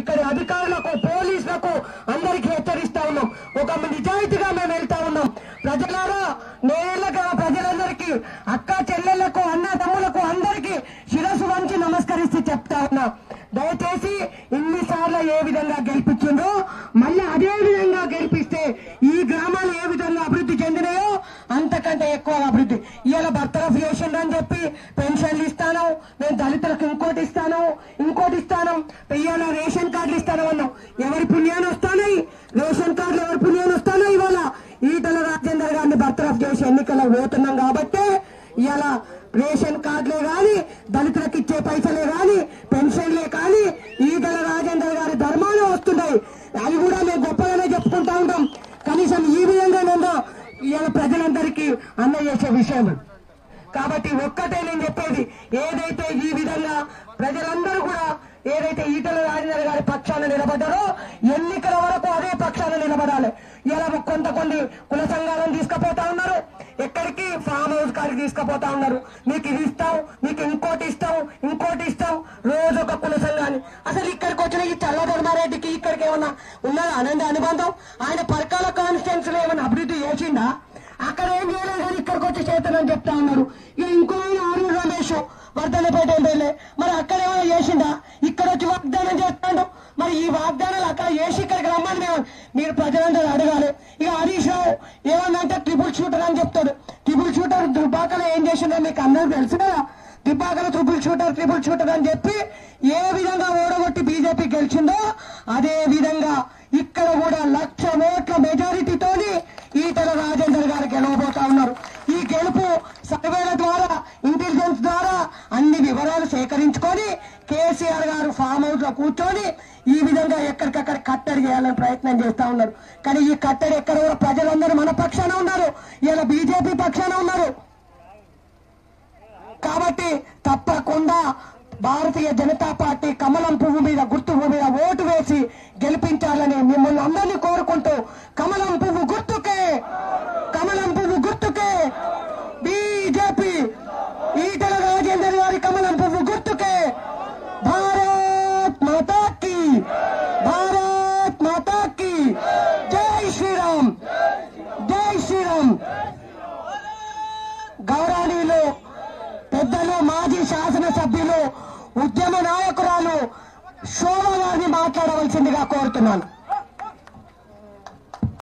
ఇక్కడి అధికారులకు పోలీసులకు అందరికీ హెచ్చరిస్తా ఉన్నాం ఒక నిజాయితీగా మేము వెళ్తా ఉన్నాం ప్రజలారా నేలగా ప్రజలందరికీ అక్క చెల్లెళ్లకు అన్న తమ్ములకు అందరికీ శిరస్సు వంచి నమస్కరిస్తూ చెప్తా ఉన్నా దయచేసి ఇన్నిసార్లు ఏ విధంగా గెలిపించిండ్రో మళ్ళీ అదే విధంగా గెలిపిస్తే ఈ గ్రామాలు ఏ విధంగా అభివృద్ధి చెందినాయో అంతకంటే ఎక్కువ అభివృద్ధి ఇవాళ బర్తరఫ్ చేసిండ్రు అని చెప్పి పెన్షన్లు ఇస్తాను నేను దళితులకు ఇంకోటి ఇస్తాను ఇంకోటి ఇస్తాను ఇవాళ రేషన్ కార్డులు ఇస్తాను అన్నాం ఎవరి పుణ్యాన్ని వస్తాయి రేషన్ కార్డులు ఎవరి పుణ్యాన్ని వస్తానో ఇవాళ ఈటల రాజేందర్ గారిని బర్తరఫ్ చేసి ఎన్నికలకు పోతున్నాం కాబట్టి ఇవాళ రేషన్ కార్డులే గాని దళితులకు ఇచ్చే పైసలే గాని పెన్షన్లే కానీ ఈటల రాజేందర్ గారి ధర్మాలు వస్తున్నాయి అవి కూడా మేము గొప్పగానే చెప్పుకుంటా ఉంటాం కనీసం ఈ విధంగా నేను ఇవాళ ప్రజలందరికీ అందజేసే విషయం కాబట్టి ఒక్కటే నేను చెప్పేది ఏదైతే ఈ విధంగా ప్రజలందరూ కూడా ఏదైతే ఈటల రాజేందర్ గారి పక్షాన నిలబడ్డారో ఎన్నికల వరకు అదే పక్షాన నిలబడాలి ఇలా కొంత కొన్ని కుల సంఘాలను తీసుకుపోతా ఉన్నారు ఎక్కడికి ఫామ్ హౌస్ కాడికి తీసుకుపోతా ఉన్నారు మీకు ఇది ఇస్తాం మీకు ఇంకోటి ఇస్తాం ఇంకోటి ఇస్తాం రోజు ఒక కుల సంఘాన్ని అసలు ఇక్కడికి వచ్చిన ఈ చల్ల ధర్మారెడ్డికి ఇక్కడికి ఏమన్నా ఉన్నదా ఆనంద అనుబంధం ఆయన పరకాల కాన్స్టిట్యున్సీ లో ఏమన్నా అభివృద్ధి చేసిండా అక్కడ ఏం చేయలేదు కానీ ఇక్కడికి వచ్చి చేస్తానని చెప్తా ఉన్నారు ఇక ఇంకో ఆయన ఆరు రమేష్ వర్ధనపేట ఎమ్మెల్యే మరి అక్కడ ఏమైనా చేసిండా ఇక్కడ వచ్చి వాగ్దానం చేస్తాడు మరి ఈ వాగ్దానాలు అక్కడ చేసి ఇక్కడికి రమ్మని మేము మీరు ప్రజలందరూ అడగాలి ఇక హరీష్ రావు ఏమన్నంటే ట్రిపుల్ షూటర్ అని చెప్తాడు ట్రిపుల్ షూటర్ దుబ్బాకలో ఏం చేసిండో మీకు అందరూ తెలుసు కదా దుబ్బాకలో ట్రిపుల్ షూటర్ ట్రిపుల్ షూటర్ అని చెప్పి ఏ విధంగా ఓడగొట్టి బీజేపీ గెలిచిందో అదే విధంగా ఇక్కడ కూడా లక్ష ఓట్ల మెజారిటీతోని ఈటల రాజేందర్ గారు గెలవబోతా ఉన్నారు ఈ గెలుపు సర్వేల ద్వారా ఇంటెలిజెన్స్ ద్వారా అన్ని వివరాలు సేకరించుకొని కేసీఆర్ గారు ఫామ్ హౌస్ లో కూర్చొని ఈ విధంగా ఎక్కడికక్కడ కట్టడి చేయాలని ప్రయత్నం చేస్తా ఉన్నారు కానీ ఈ కట్టడి ఎక్కడ కూడా ప్రజలందరూ మన పక్షాన ఉన్నారు ఇలా బీజేపీ పక్షాన ఉన్నారు కాబట్టి తప్పకుండా భారతీయ జనతా పార్టీ కమలం పువ్వు మీద గుర్తు పువ్వు మీద ఓటు వేసి గెలిపించాలని మిమ్మల్ని అందరినీ కోరుకుంటూ కమలం పువ్వు గుర్తుకే కమలం పువ్వు గుర్తుకే బీజేపీ ఈటల రాజేందర్ గారి కమలం పువ్వు గుర్తుకే భారత్ మాతాకి భారత్ మాతాకి జై శ్రీరామ్ జై శ్రీరామ్ గౌరవనీయులు పెద్దలు మాజీ శాసనసభ్యులు ఉద్యమ నాయకురాలు శోభ గారిని మాట్లాడవలసిందిగా కోరుతున్నాను